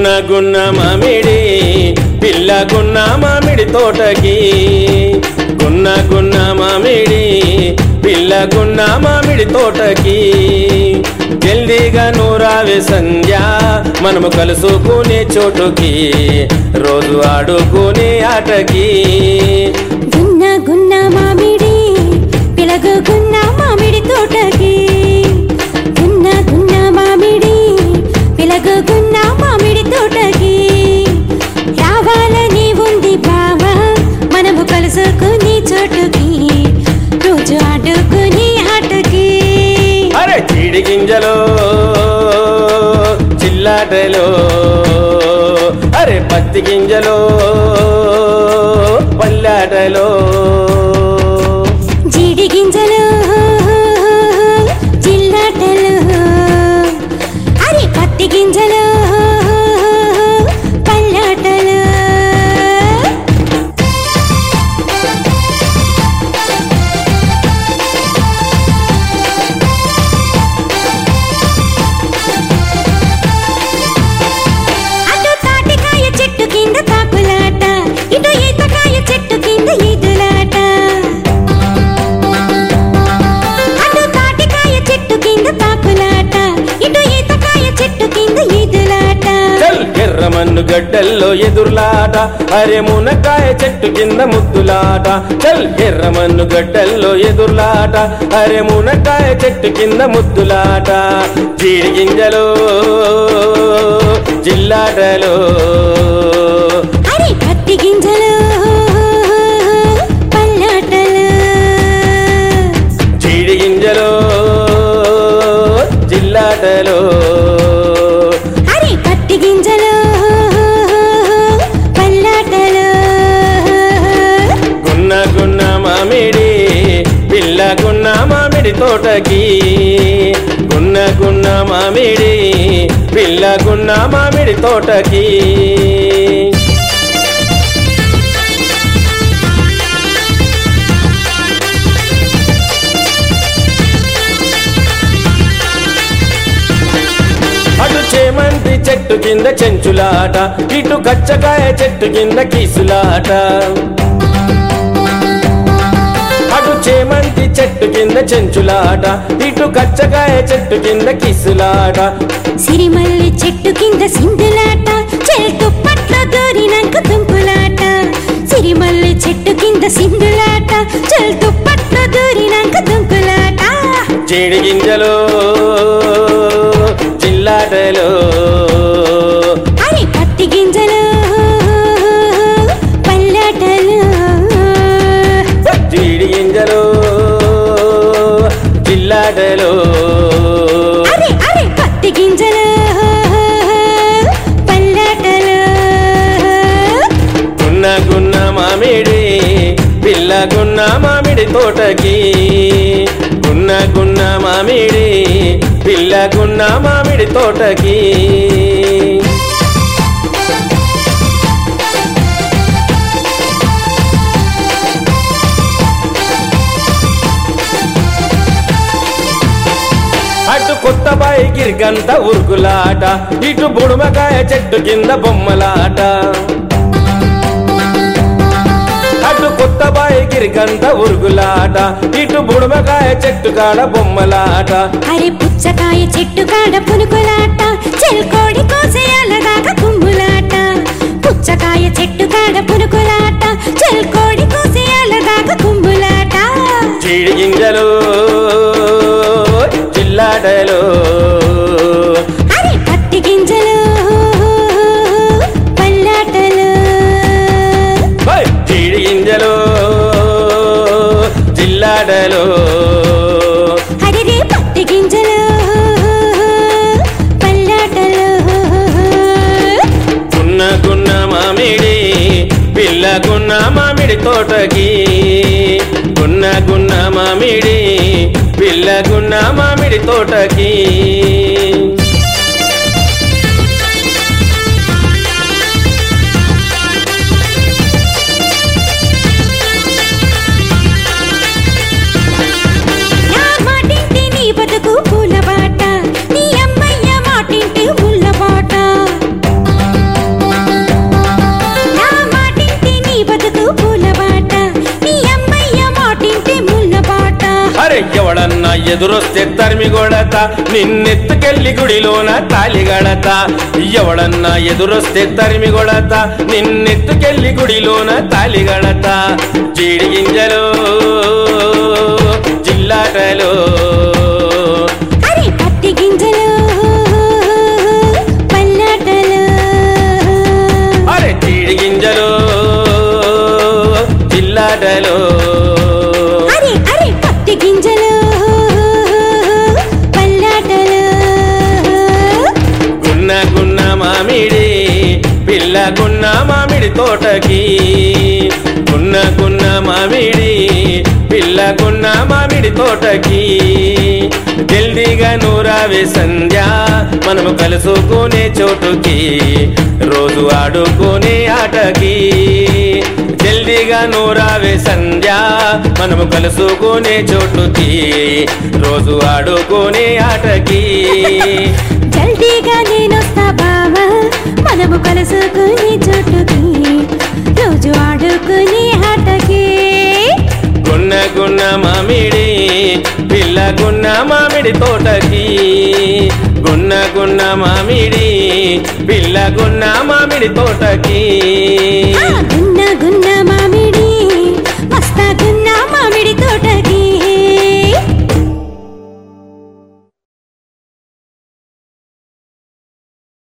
గున్న గున్న మామిడి పిల్ల గున్న మామిడి తోటకి గున్న గున్న మామిడి పిల్ల గున్న మామిడి తోటకి జల్దీగా నూరావే సంధ్య మనము కలుసుకునే చోటుకి రోజు ఆడుకునే ఆటకి గున్న గున్న మామిడి పిలగు గున్న మామిడి తోటకి గున్న గున్న మామిడి పిలగు గున్న మామిడి తోటకి రావాలని ఉంది బావా మనము కలుసుకుని చోటుకి రోజు ఆడుకుని ఆటకి అరే చీడి గింజలో చిల్లాటలో అరే పత్తి గింజలో పల్లాటలో జీడి గింజలు జిల్లాటలు అరే పత్తి గింజలు పల్లాటలు అటు తాటికాయ చెట్టు కింద తాకులాట ఇటు ఈతకాయ చెట్టు కింద ఈదులాట అటు తాటికాయ చెట్టు కింద తాకులాట ఇటు ఈతకాయ చెట్టు కింద ఈదులాట చల్ ఎర్రమన్ను గడ్డల్లో ఎదుర్లాట అరే మునక్కాయ చెట్టు కింద ముద్దులాట చల్ ఎర్రమన్ను గడ్డల్లో ఎదుర్లాట అరే మునక్కాయ చెట్టు కింద ముద్దులాట జీడి గింజలో జిల్లాటలో అరే పత్తి గింజలు పల్లాటలు జీడి గింజలో జిల్లాటలో అరే పత్తి గింజలు పల్లాటలు గున్న గున్న మామిడి పిల్ల గున్న మామిడి తోటకి గున్న గున్న మామిడి పిల్ల గున్న మామిడి తోటకి అటు చేమంతి చెట్టు కింద చెంచులాట ఇటు కచ్చకాయ చెట్టు కింద కీసులాట అటు చేమంతి చెట్టు కింద చెంచులాట ఇటు కచ్చకాయ చెట్టు కింద కిసులాట సిరిమల్లి చెట్టు కింద సింధులాట చెట్టు పట్ల దూరినాక తుంపులాట సిరిమల్లి చెట్టు కింద సింధులాట చెట్టు పట్ల దూరినాక తుంపులాట జీడి గింజలు చిల్లాటలు అరే పత్తి గింజలు పల్లాటలు జీడి గింజలు చిల్లాటలు అరే అరే పత్తి గింజలు పల్లాటలు గున్న గున్న మామిడి పిల్ల గున్న మామిడి తోటకి గున్న గున్న మామిడి పిల్ల గున్న మామిడి తోటకి అటు కొత్త బాయి గిరిగంత ఉరుకులాట ఇటు బుడుమకాయ చెట్టు కింద బొమ్మలాట అటు కొత్త బాయి గిరిగంత ఉరుగులాట ఇటు బుడుమకాయ చెట్టు కాడ బొమ్మలాట అరే పుచ్చకాయ చెట్టు కాడ పునుకులాట చెల్కోడి కోసేయాల దాకా కుమ్ములాట పుచ్చకాయ చెట్టు కాడ పునుకులాట చెల్కోడి కోసేయాల దాకా కుమ్ములాట చీడి గింజలు చిల్లాటలు అరే పత్తి గింజలు పల్లాటలు ఓయ్! చీడి గింజలు చిల్లాటలు అరే రే పత్తి గింజలు పల్లాటలు గున్న గున్న మామిడి పిల్ల గున్న మామిడి తోటకి గున్న గున్న మామిడి పిల్ల గున్న మామిడి తోటకి నా మాటింటి నీ బతుకు పూల బాట నీ అమ్మయ్య మాటింటి ముళ్ళ బాట ఎవడన్నా ఎదురొస్తే తరిమి కొడత నిన్నెత్తుకెళ్ళి గుడిలోన తాలి గడత ఎవడన్నా ఎదురొస్తే తరిమి కొడత నిన్నెత్తుకెళ్ళి గుడిలోన తాలి గడత జీడి గింజలు జిల్లాటలో అరే పత్తి గింజలు పల్లాటలు అరే జీడి గింజలు జిల్లాటలో అరే అరే పత్తి గింజలు పల్లాటలు గున్న గున్న మామిడి పిల్ల గున్న మామిడి తోటకి గున్న గున్న మామిడి పిల్ల గున్న మామిడి తోటకి జల్దీగా నూరావే సంధ్య మనము కలుసుకునే చోటుకి రోజు ఆడుకునే ఆటకి జల్దీగా నూరావే సంధ్య మనము కలుసుకునే చోటుకి రోజు ఆడుకునే ఆటకి జల్దీగా నేనొస్తా బావా మనము కలుసుకునే చోటుకి రోజు ఆడుకునే ఆటకి గున్న గున్న మామిడి పిల్ల గున్న మామిడి తోటకి గున్న గున్న మామిడి పిల్ల గున్న మామిడి తోటకి ఆ గున్న గున్న మామిడి మస్తా గున్న మామిడి తోటకి